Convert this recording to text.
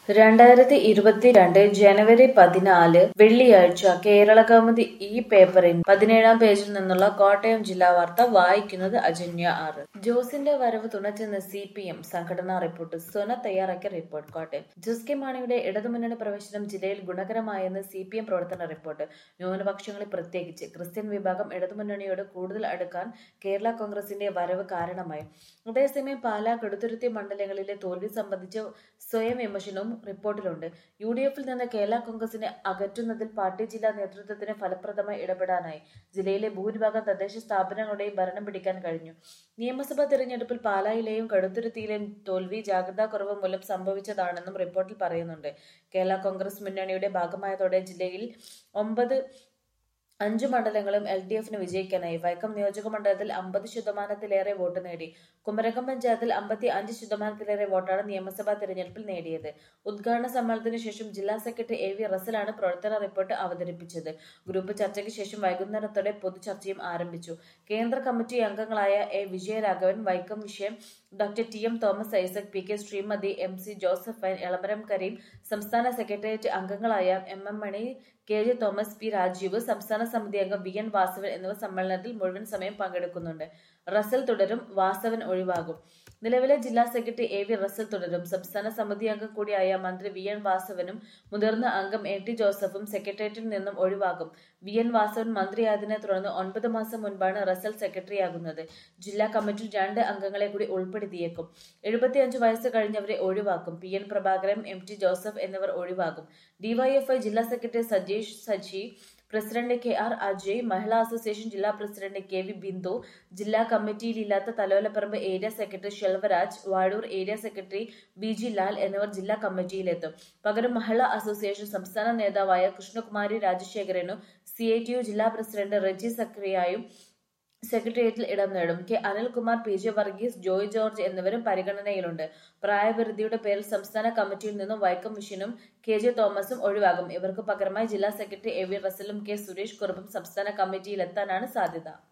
രണ്ടായിരത്തി ഇരുപത്തിരണ്ട് ജനുവരി പതിനാല് വെള്ളിയാഴ്ച കേരളകൗമുദി ഈ പേപ്പറിൻ പതിനേഴാം പേജിൽ നിന്നുള്ള കോട്ടയം ജില്ലാ വാർത്ത വായിക്കുന്നത് അജന്യ ആറ് ജോസിന്റെ വരവ് തുണച്ചെന്ന് സി പി എം സംഘടനാ റിപ്പോർട്ട് സൊന തയ്യാറാക്കിയ റിപ്പോർട്ട് കോട്ടയം ജോസ് കെ മാണിയുടെ ഇടതുമുന്നണി പ്രവേശനം ജില്ലയിൽ ഗുണകരമായെന്ന് സി പി എം പ്രവർത്തന റിപ്പോർട്ട് ന്യൂനപക്ഷങ്ങളിൽ പ്രത്യേകിച്ച് ക്രിസ്ത്യൻ വിഭാഗം ഇടതുമുന്നണിയോട് കൂടുതൽ അടുക്കാൻ കേരള കോൺഗ്രസിന്റെ വരവ് കാരണമായി അതേസമയം പാലാ കടുത്തുരുത്തി മണ്ഡലങ്ങളിലെ തോൽവി സംബന്ധിച്ച് സ്വയം വിമർശനവും റിപ്പോർട്ടിലുണ്ട് യു ഡി എഫിൽ നിന്ന് കേരള കോൺഗ്രസിനെ അകറ്റുന്നതിൽ പാർട്ടി ജില്ലാ നേതൃത്വത്തിന് ഫലപ്രദമായി ഇടപെടാനായി ജില്ലയിലെ ഭൂരിഭാഗം തദ്ദേശ സ്ഥാപനങ്ങളുടെയും ഭരണം പിടിക്കാൻ കഴിഞ്ഞു നിയമസഭാ തെരഞ്ഞെടുപ്പിൽ പാലായിലെയും കടുത്തുരുത്തിയിലെയും തോൽവി ജാഗ്രതാക്കുറവ് മൂലം സംഭവിച്ചതാണെന്നും റിപ്പോർട്ടിൽ പറയുന്നുണ്ട് കേരള കോൺഗ്രസ് മുന്നണിയുടെ ഭാഗമായതോടെ ജില്ലയിൽ ഒമ്പത് അഞ്ചു മണ്ഡലങ്ങളും എൽ ഡി എഫിന് വിജയിക്കാനായി വൈക്കം നിയോജക മണ്ഡലത്തിൽ അമ്പത് ശതമാനത്തിലേറെ വോട്ട് നേടി കുമരകം പഞ്ചായത്തിൽ അമ്പത്തി അഞ്ച് ശതമാനത്തിലേറെ വോട്ടാണ് നിയമസഭാ തെരഞ്ഞെടുപ്പിൽ നേടിയത് ഉദ്ഘാടന സമ്മേളനത്തിന് ശേഷം ജില്ലാ സെക്രട്ടറി എ വി റസലാണ് പ്രവർത്തന റിപ്പോർട്ട് അവതരിപ്പിച്ചത് ഗ്രൂപ്പ് ചർച്ചയ്ക്ക് ശേഷം വൈകുന്നേരത്തോടെ പൊതുചർച്ചയും ആരംഭിച്ചു കേന്ദ്ര കമ്മിറ്റി അംഗങ്ങളായ എ വിജയരാഘവൻ വൈക്കം വിഷയം doctor T M Thomas Isaac P K Sreemathi M C Josephine Elamaram Kareem സംസ്ഥാന സെക്രട്ടേറിയറ്റ് അംഗങ്ങളായ M M Mani K J Thomas P Rajeev സംസ്ഥാന സമിതി അംഗം വി എൻ വാസവൻ എന്നിവർ സമ്മേളനത്തിൽ മുഴുവൻ സമയം പങ്കെടുക്കുന്നുണ്ട് റസൽ തുടരും വാസവൻ ഒഴിവാകും നിലവിലെ ജില്ലാ സെക്രട്ടറി എ വി റസൽ തുടരും സംസ്ഥാന സമിതി അംഗം കൂടിയായ മന്ത്രി വി എൻ വാസവനും മുതിർന്ന അംഗം എ ടി ജോസഫും സെക്രട്ടേറിയറ്റിൽ നിന്നും ഒഴിവാകും വി എൻ വാസവൻ മന്ത്രിയായതിനെ തുടർന്ന് ഒൻപത് മാസം മുൻപാണ് റസൽ സെക്രട്ടറിയാകുന്നത് ജില്ലാ കമ്മിറ്റിയിൽ രണ്ട് അംഗങ്ങളെ കൂടി ഉൾപ്പെടുത്തിയേക്കും എഴുപത്തിയഞ്ച് വയസ്സ് കഴിഞ്ഞവരെ ഒഴിവാക്കും P N Prabhakaran M T Joseph എന്നിവർ ഒഴിവാകും ഡിവൈഎഫ്ഐ ജില്ലാ secretary Sajeesh Saji president K R Ajay Mahila association ജില്ലാ പ്രസിഡന്റ് കെ വി ബിന്ദു ജില്ലാ കമ്മിറ്റിയിലില്ലാത്ത Thalayolaparambu area secretary Shelvaraj Vazhoor area secretary B G Lal എന്നിവർ ജില്ലാ കമ്മിറ്റിയിലെത്തും പകരം മഹിളാ അസോസിയേഷൻ സംസ്ഥാന നേതാവായ കൃഷ്ണകുമാരി രാജശേഖരനും സി ഐ ടി യു ജില്ലാ പ്രസിഡന്റ് റെജി സക്രിയായും സെക്രട്ടേറിയറ്റിൽ ഇടം നേടും K Anilkumar P J Varghese Joy George എന്നിവരും പരിഗണനയിലുണ്ട് പ്രായപരിധിയുടെ പേരിൽ സംസ്ഥാന കമ്മിറ്റിയിൽ നിന്നും വൈക്കം വിഷനും കെ ജെ തോമസും ഒഴിവാകും ഇവർക്ക് പകരമായി ജില്ലാ സെക്രട്ടറി എ വി റസലും കെ സുരേഷ് കുറുപ്പും സംസ്ഥാന കമ്മിറ്റിയിലെത്താനാണ് സാധ്യത